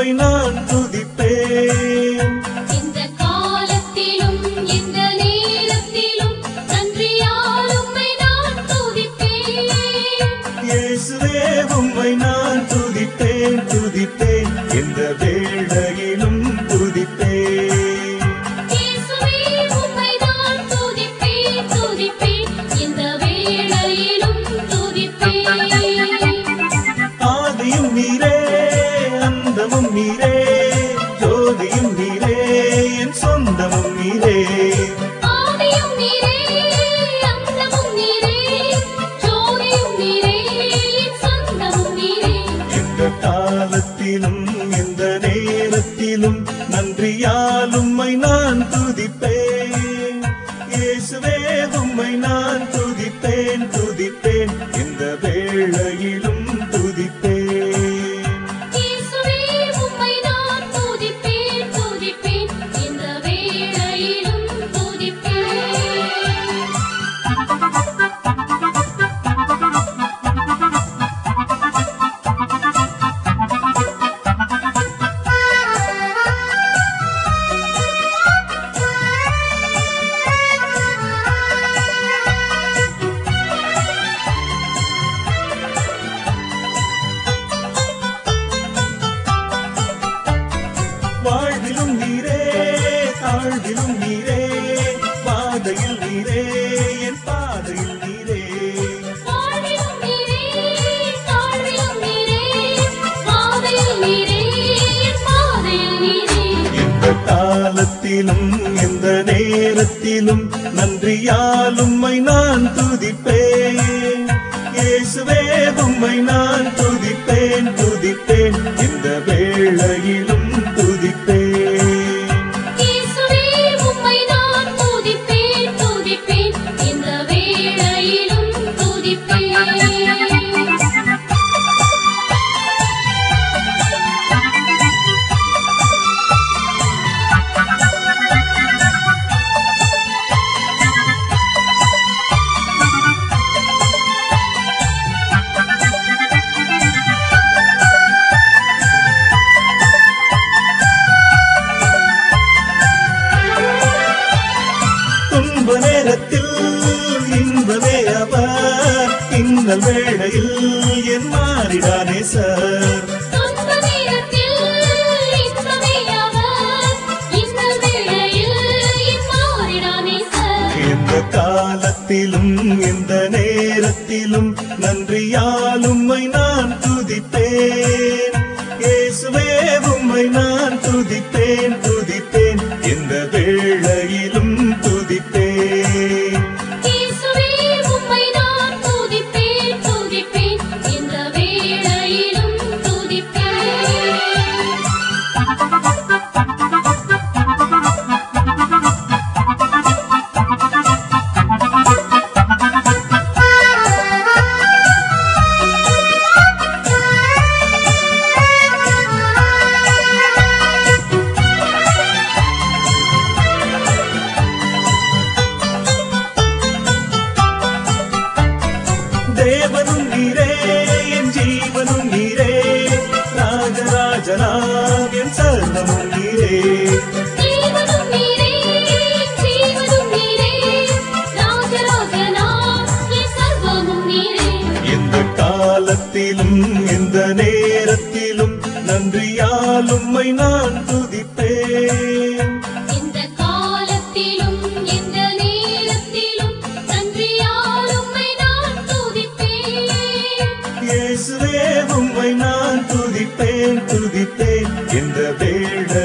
உம்மை நான் துதிப்பேன் இந்த காலத்திலும் இந்த நேரத்திலும் நன்றியால் உம்மை நான் துதிப்பேன் இயேசுவே உம்மை நான் துதிப்பேன் துதிப்பேன் இந்த வேளையிலும் துதிப்பேன் இயேசுவே உம்மை நான் துதிப்பேன் துதிப்பேன் இந்த வேளையிலும் துதிப்பேன் ஆதியும் நீரே அந்தமும் நீரே ஜோதியும் நீரே என் சொந்தமும் நீரே ஆதியும் நீரே அந்தமும் நீரே ஜோதியும் நீரே என் சொந்தமும் நீரே இந்த காலத்திலும் இந்த நேரத்திலும் நன்றியால் உம்மை நான் துதிப்பேன் இயேசுவே உம்மை நான் துதிப்பேன் துதிப்பேன் இந்த வேளையிலும் துதிப்பேன் இயேசுவே உம்மை நான் துதிப்பேன் துதிப்பேன் இந்த வேளையிலும் துதிப்பேன் வாழ்விலும் நீரே தாழ்விலும் நீரே பாதையில் நீரே என் பாதையில் நீரே வாழ்விலும் நீரே தாழ்விலும் நீரே பாதையில் நீரே என் பாதையில் நீரே எந்த காலத்திலும் எந்த நேரத்திலும் நன்றியால் உம்மை நான் துதிப்பேன் இயேசுவே உம்மை நான் துதிப்பேன் துதிப்பேன் இந்த வேளையிலும் துதிப்பேன் இயேசுவே உம்மை நான் துதிப்பேன் துதிப்பேன் இந்த வேளையிலும் துதிப்பேன் துன்ப நேரத்தில் இன்பமே அவர் இன்னல் வேளையில் என் மாறிடானே சார் துன்ப நேரத்தில் இன்பமே அவர் இன்னல் வேளையில் என் மாறிடானே சார் எந்த காலத்திலும் எந்த நேரத்திலும் நன்றியால் உம்மை நான் துதிப்பேன் இயேசுவே உம்மை நான் துதிப்பேன் துதிப்பேன் இந்த வேளையிலும் துதிப்பேன் இயேசுவே உம்மை நான் துதிப்பேன் துதிப்பேன் இந்த வேளையிலும் துதிப்பேன் தேவனும் நீரே என் ஜீவனும் நீரே ராஜராஜனாம் என் சர்வமும் நீரே ஜீவனும் நீரே ஜீவனும் நீரே ராஜராஜனாம் என் சர்வமும் நீரே எந்த காலத்திலும் எந்த நேரத்திலும் நன்றியால் உம்மை நான் துதிப்பேன் இந்த காலத்திலும் இந்த நேரத்திலும் நன்றியால் உம்மை நான் துதிப்பேன் இயேசுவே உம்மை நான் துதிப்பேன் துதிப்பேன் இந்த வேளை